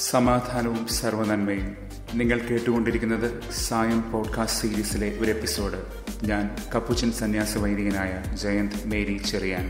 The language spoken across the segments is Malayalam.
സമാധാനവും സർവനന്മയും നിങ്ങൾ കേട്ടുകൊണ്ടിരിക്കുന്നത് സായം പോഡ്കാസ്റ്റ് സീരീസിലെ ഒരു എപ്പിസോഡ് ഞാൻ കപ്പുച്ചൻ സന്യാസ വൈദികനായ ജയന്ത് മേരി ചെറിയാൻ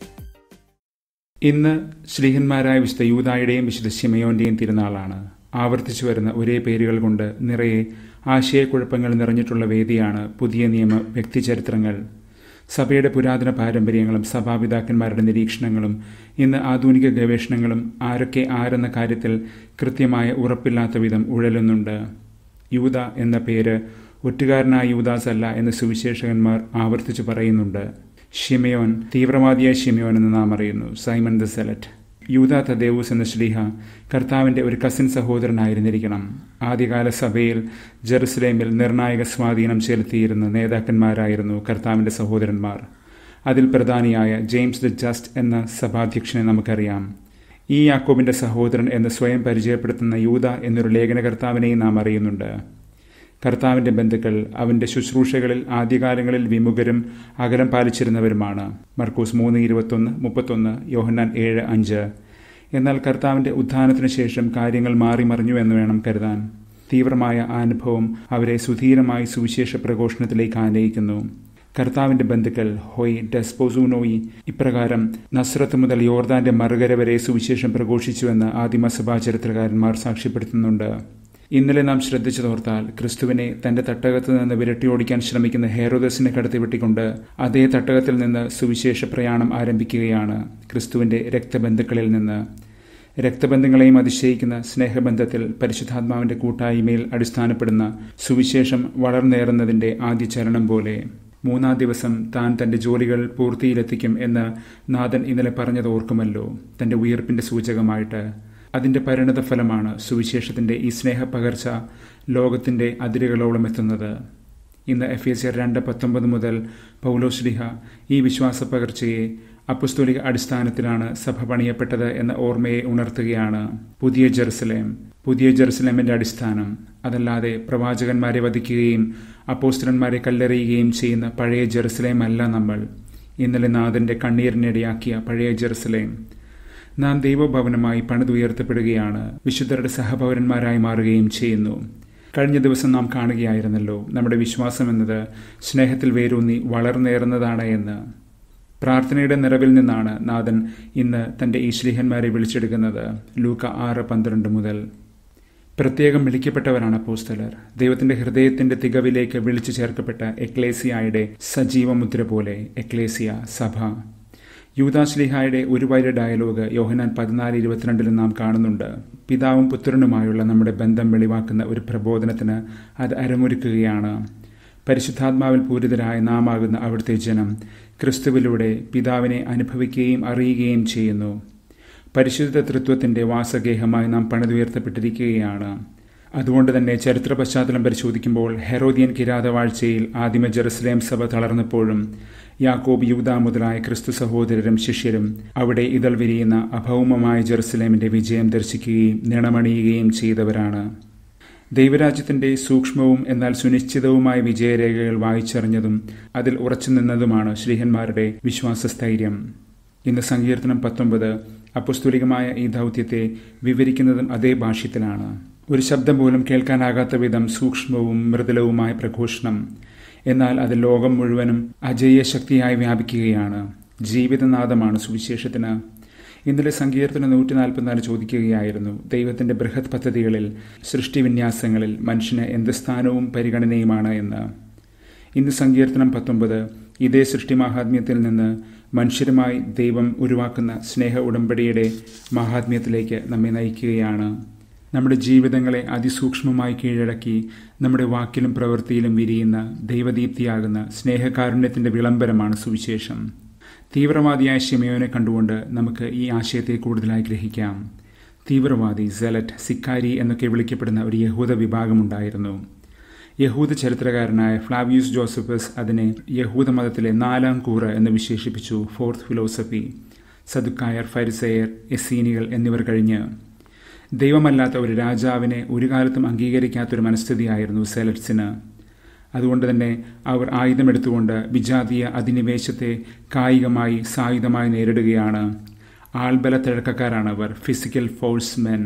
ഇന്ന് ശ്രീഹന്മാരായ വിശുദ്ധ യൂതായുടെയും വിശുദ്ധ ശിമയോന്റെയും തിരുനാളാണ് ആവർത്തിച്ചു വരുന്ന ഒരേ പേരുകൾ കൊണ്ട് നിറയെ ആശയക്കുഴപ്പങ്ങൾ നിറഞ്ഞിട്ടുള്ള വേദിയാണ് പുതിയ നിയമ വ്യക്തിചരിത്രങ്ങൾ സഭയുടെ പുരാതന പാരമ്പര്യങ്ങളും സഭാപിതാക്കന്മാരുടെ നിരീക്ഷണങ്ങളും ഇന്ന് ആധുനിക ഗവേഷണങ്ങളും ആരൊക്കെ ആരെന്ന കാര്യത്തിൽ കൃത്യമായ ഉറപ്പില്ലാത്ത വിധം ഉഴലുന്നുണ്ട് യൂത എന്ന പേര് ഒറ്റുകാരനായ യൂദാസ് അല്ല എന്ന് സുവിശേഷകന്മാർ ആവർത്തിച്ചു പറയുന്നുണ്ട് ഷിമയോൻ തീവ്രവാദിയായ ഷിമയോൻ എന്ന് നാം അറിയുന്നു സൈമൺ ദ സെലറ്റ് യൂത തദേവൂസ് എന്ന ശ്ലീഹ കർത്താവിന്റെ ഒരു കസിൻ സഹോദരനായിരുന്നിരിക്കണം ആദ്യകാല സഭയിൽ ജെറുസലേമിൽ നിർണായക സ്വാധീനം ചെലുത്തിയിരുന്ന നേതാക്കന്മാരായിരുന്നു കർത്താവിന്റെ സഹോദരന്മാർ അതിൽ പ്രധാനിയായ ജെയിംസ് ദ ജസ്റ്റ് എന്ന സഭാധ്യക്ഷനെ നമുക്കറിയാം ഈ യാക്കോബിന്റെ സഹോദരൻ എന്ന് സ്വയം പരിചയപ്പെടുത്തുന്ന യൂത എന്നൊരു ലേഖനകർത്താവിനെയും നാം അറിയുന്നുണ്ട് കർത്താവിന്റെ ബന്ധുക്കൾ അവന്റെ ശുശ്രൂഷകളിൽ ആദ്യകാലങ്ങളിൽ വിമുഖരും അകലം പാലിച്ചിരുന്നവരുമാണ് മർക്കൂസ് മൂന്ന് ഇരുപത്തൊന്ന് മുപ്പത്തൊന്ന് യോഹന്നാൻ ഏഴ് അഞ്ച് എന്നാൽ കർത്താവിന്റെ ഉത്ഥാനത്തിനു ശേഷം കാര്യങ്ങൾ മാറി മറിഞ്ഞു എന്ന് വേണം കരുതാൻ തീവ്രമായ ആ അനുഭവം അവരെ സുധീരമായി സുവിശേഷ പ്രഘോഷണത്തിലേക്ക് ആനയിക്കുന്നു കർത്താവിന്റെ ബന്ധുക്കൾ ഹൊയ് ഡെസ്പോസൂനോയി ഇപ്രകാരം നസ്രത്ത് മുതൽ യോർദാന്റെ മറുകര വരെ സുവിശേഷം പ്രഘോഷിച്ചുവെന്ന് ആദിമസഭാ ചരിത്രകാരന്മാർ സാക്ഷ്യപ്പെടുത്തുന്നുണ്ട് ഇന്നലെ നാം ശ്രദ്ധിച്ചതോർത്താൽ ക്രിസ്തുവിനെ തന്റെ തട്ടകത്ത് നിന്ന് വിരട്ടിയോടിക്കാൻ ശ്രമിക്കുന്ന ഹേറോദസിനെ കടത്തിവെട്ടിക്കൊണ്ട് അതേ തട്ടകത്തിൽ നിന്ന് സുവിശേഷ പ്രയാണം ആരംഭിക്കുകയാണ് ക്രിസ്തുവിന്റെ രക്തബന്ധുക്കളിൽ നിന്ന് രക്തബന്ധങ്ങളെയും അതിശയിക്കുന്ന സ്നേഹബന്ധത്തിൽ പരിശുദ്ധാത്മാവിന്റെ കൂട്ടായ്മയിൽ അടിസ്ഥാനപ്പെടുന്ന സുവിശേഷം വളർന്നേറുന്നതിന്റെ ആദ്യ ചരണം പോലെ മൂന്നാം ദിവസം താൻ തന്റെ ജോലികൾ പൂർത്തിയിലെത്തിക്കും എന്ന് നാഥൻ ഇന്നലെ പറഞ്ഞത് ഓർക്കുമല്ലോ തന്റെ ഉയർപ്പിന്റെ സൂചകമായിട്ട് അതിന്റെ പരിണത ഫലമാണ് സുവിശേഷത്തിന്റെ ഈ സ്നേഹപകർച്ച ലോകത്തിന്റെ അതിരുകളോളം എത്തുന്നത് ഇന്ന് എഫ് എസ് ആർ രണ്ട് പത്തൊമ്പത് മുതൽ പൗലോശ്ലിഹ ഈ വിശ്വാസ പകർച്ചയെ അപ്പുസ്തോലിക അടിസ്ഥാനത്തിലാണ് സഭ പണിയപ്പെട്ടത് എന്ന ഓർമ്മയെ ഉണർത്തുകയാണ് പുതിയ ജെറുസലേം പുതിയ ജെറുസലേമിന്റെ അടിസ്ഥാനം അതല്ലാതെ പ്രവാചകന്മാരെ വധിക്കുകയും അപ്പോസ്റ്റലന്മാരെ കല്ലെറിയുകയും ചെയ്യുന്ന പഴയ ജെറുസലേം അല്ല നമ്മൾ ഇന്നലെ നാഥന്റെ കണ്ണീരിനിടയാക്കിയ പഴയ ജെറുസലേം നാം ദൈവഭവനമായി പണിതുയർത്തപ്പെടുകയാണ് വിശുദ്ധരുടെ സഹപൗരന്മാരായി മാറുകയും ചെയ്യുന്നു കഴിഞ്ഞ ദിവസം നാം കാണുകയായിരുന്നല്ലോ നമ്മുടെ വിശ്വാസം എന്നത് സ്നേഹത്തിൽ വേരൂന്നി വളർന്നേറുന്നതാണ് എന്ന് പ്രാർത്ഥനയുടെ നിറവിൽ നിന്നാണ് നാഥൻ ഇന്ന് തന്റെ ഈ ശ്ലീഹന്മാരെ വിളിച്ചെടുക്കുന്നത് ലൂക്ക ആറ് പന്ത്രണ്ട് മുതൽ പ്രത്യേകം വിളിക്കപ്പെട്ടവരാണ് അപ്പോസ്തലർ ദൈവത്തിന്റെ ഹൃദയത്തിന്റെ തികവിലേക്ക് വിളിച്ചു ചേർക്കപ്പെട്ട എക്ലേസിയായുടെ സജീവ മുദ്ര പോലെ എക്ലേസിയ സഭ യൂദാശ്ലിഹായുടെ ഒരു വൈര ഡയലോഗ് യോഹനാൻ പതിനാല് ഇരുപത്തിരണ്ടിലും നാം കാണുന്നുണ്ട് പിതാവും പുത്രനുമായുള്ള നമ്മുടെ ബന്ധം വെളിവാക്കുന്ന ഒരു പ്രബോധനത്തിന് അത് അരങ്ങൊരുക്കുകയാണ് പരിശുദ്ധാത്മാവിൽ പൂരിതരായ നാം ആകുന്ന അവിടുത്തെ ജനം ക്രിസ്തുവിലൂടെ പിതാവിനെ അനുഭവിക്കുകയും അറിയുകയും ചെയ്യുന്നു പരിശുദ്ധ തൃത്വത്തിന്റെ വാസഗേഹമായി നാം പണിതുയർത്തപ്പെട്ടിരിക്കുകയാണ് അതുകൊണ്ട് തന്നെ ചരിത്ര പശ്ചാത്തലം പരിശോധിക്കുമ്പോൾ ഹെറോദിയൻ കിരാതവാഴ്ചയിൽ ആദിമ ജെറുസലേം സഭ തളർന്നപ്പോഴും യാക്കോബ് യൂത മുതലായ ക്രിസ്തു സഹോദരരും ശിഷ്യരും അവിടെ ഇതൾ വിരിയുന്ന അഭൗമമായ ജെറുസലേമിന്റെ വിജയം ദർശിക്കുകയും നിണമണിയുകയും ചെയ്തവരാണ് ദൈവരാജ്യത്തിന്റെ സൂക്ഷ്മവും എന്നാൽ സുനിശ്ചിതവുമായ വിജയരേഖകൾ വായിച്ചറിഞ്ഞതും അതിൽ ഉറച്ചു നിന്നതുമാണ് ശ്രീഹന്മാരുടെ വിശ്വാസസ്ഥൈര്യം ഇന്ന് സങ്കീർത്തനം പത്തൊമ്പത് അപ്പുസ്തുലികമായ ഈ ദൗത്യത്തെ വിവരിക്കുന്നതും അതേ ഭാഷ്യത്തിലാണ് ഒരു ശബ്ദം പോലും കേൾക്കാനാകാത്ത വിധം സൂക്ഷ്മവും മൃദുലവുമായ പ്രഘോഷണം എന്നാൽ അത് ലോകം മുഴുവനും അജയ്യ ശക്തിയായി വ്യാപിക്കുകയാണ് ജീവിതനാദമാണ് സുവിശേഷത്തിന് ഇന്നലെ സങ്കീർത്തന നൂറ്റി നാൽപ്പത്തിനാല് ചോദിക്കുകയായിരുന്നു ദൈവത്തിന്റെ ബൃഹത് പദ്ധതികളിൽ സൃഷ്ടിവിന്യാസങ്ങളിൽ മനുഷ്യന് എന്ത് സ്ഥാനവും പരിഗണനയുമാണ് എന്ന് ഇന്ന് സങ്കീർത്തനം പത്തൊമ്പത് ഇതേ സൃഷ്ടിമാഹാത്മ്യത്തിൽ നിന്ന് മനുഷ്യരുമായി ദൈവം ഉരുവാക്കുന്ന സ്നേഹ ഉടമ്പടിയുടെ മഹാത്മ്യത്തിലേക്ക് നമ്മെ നയിക്കുകയാണ് നമ്മുടെ ജീവിതങ്ങളെ അതിസൂക്ഷ്മമായി കീഴടക്കി നമ്മുടെ വാക്കിലും പ്രവൃത്തിയിലും വിരിയുന്ന ദൈവദീപ്തിയാകുന്ന സ്നേഹകാരുണ്യത്തിന്റെ വിളംബരമാണ് സുവിശേഷം തീവ്രവാദിയായ ഷിമയോനെ കണ്ടുകൊണ്ട് നമുക്ക് ഈ ആശയത്തെ കൂടുതലായി ഗ്രഹിക്കാം തീവ്രവാദി സെലറ്റ് സിക്കാരി എന്നൊക്കെ വിളിക്കപ്പെടുന്ന ഒരു യഹൂദ വിഭാഗമുണ്ടായിരുന്നു യഹൂദ ചരിത്രകാരനായ ഫ്ലാവിയൂസ് ജോസഫസ് അതിനെ യഹൂദ മതത്തിലെ നാലാം കൂറ് എന്ന് വിശേഷിപ്പിച്ചു ഫോർത്ത് ഫിലോസഫി സദുക്കായർ ഫരിസയർ എസീനികൾ എന്നിവർ കഴിഞ്ഞ് ദൈവമല്ലാത്ത ഒരു രാജാവിനെ ഒരു കാലത്തും അംഗീകരിക്കാത്തൊരു മനസ്ഥിതിയായിരുന്നു സെലറ്റ്സിന് അതുകൊണ്ട് തന്നെ അവർ ആയുധമെടുത്തുകൊണ്ട് വിജാതീയ അധിനിവേശത്തെ കായികമായി സായുധമായി നേരിടുകയാണ് ആൾബല തിഴക്കക്കാരാണ് അവർ ഫിസിക്കൽ ഫോഴ്സ് മെൻ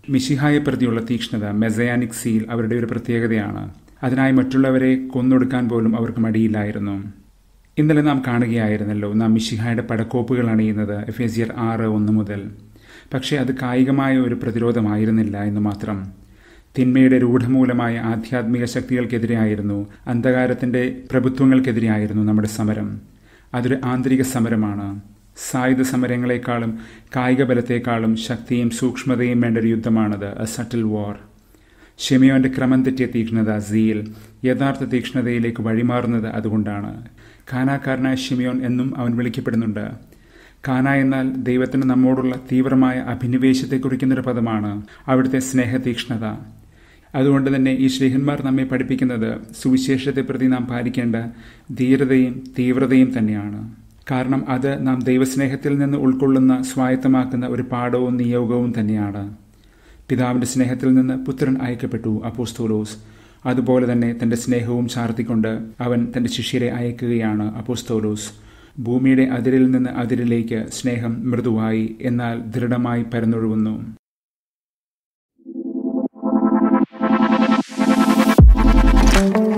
മിഷിഹായെ പ്രതിയുള്ള തീക്ഷ്ണത മെസയാനിക് സീൽ അവരുടെ ഒരു പ്രത്യേകതയാണ് അതിനായി മറ്റുള്ളവരെ കൊന്നൊടുക്കാൻ പോലും അവർക്ക് മടിയില്ലായിരുന്നു ഇന്നലെ നാം കാണുകയായിരുന്നല്ലോ നാം മിഷിഹായുടെ പടക്കോപ്പുകൾ അണിയുന്നത് എഫേസിയർ ആറ് ഒന്ന് മുതൽ പക്ഷേ അത് കായികമായ ഒരു പ്രതിരോധമായിരുന്നില്ല എന്ന് മാത്രം തിന്മയുടെ രൂഢമൂലമായ ആധ്യാത്മിക ശക്തികൾക്കെതിരെയായിരുന്നു അന്ധകാരത്തിന്റെ പ്രഭുത്വങ്ങൾക്കെതിരെയായിരുന്നു നമ്മുടെ സമരം അതൊരു ആന്തരിക സമരമാണ് സായുധ സമരങ്ങളെക്കാളും കായിക ബലത്തെക്കാളും ശക്തിയും സൂക്ഷ്മതയും വേണ്ട ഒരു യുദ്ധമാണത് എ സട്ടിൽ വാർ ഷെമിയോന്റെ ക്രമം തെറ്റിയ തീക്ഷ്ണത സീൽ യഥാർത്ഥ തീക്ഷ്ണതയിലേക്ക് വഴിമാറുന്നത് അതുകൊണ്ടാണ് ഖാനാക്കാരനായ ഷിമിയോൻ എന്നും അവൻ വിളിക്കപ്പെടുന്നുണ്ട് കാന എന്നാൽ ദൈവത്തിന് നമ്മോടുള്ള തീവ്രമായ അഭിനിവേശത്തെ കുറിക്കുന്നൊരു പദമാണ് അവിടുത്തെ സ്നേഹതീക്ഷ്ണത അതുകൊണ്ട് തന്നെ ഈ ശ്രീഹന്മാർ നമ്മെ പഠിപ്പിക്കുന്നത് സുവിശേഷത്തെ പ്രതി നാം പാലിക്കേണ്ട ധീരതയും തീവ്രതയും തന്നെയാണ് കാരണം അത് നാം ദൈവസ്നേഹത്തിൽ നിന്ന് ഉൾക്കൊള്ളുന്ന സ്വായത്തമാക്കുന്ന ഒരു പാഠവും നിയോഗവും തന്നെയാണ് പിതാവിന്റെ സ്നേഹത്തിൽ നിന്ന് പുത്രൻ അയക്കപ്പെട്ടു അപ്പോസ്തോലോസ് അതുപോലെ തന്നെ തന്റെ സ്നേഹവും ചാർത്തിക്കൊണ്ട് അവൻ തന്റെ ശിഷ്യരെ അയക്കുകയാണ് അപ്പോസ്തോലോസ് ഭൂമിയുടെ അതിരിൽ നിന്ന് അതിരിലേക്ക് സ്നേഹം മൃദുവായി എന്നാൽ ദൃഢമായി പരന്നൊഴുകുന്നു thank you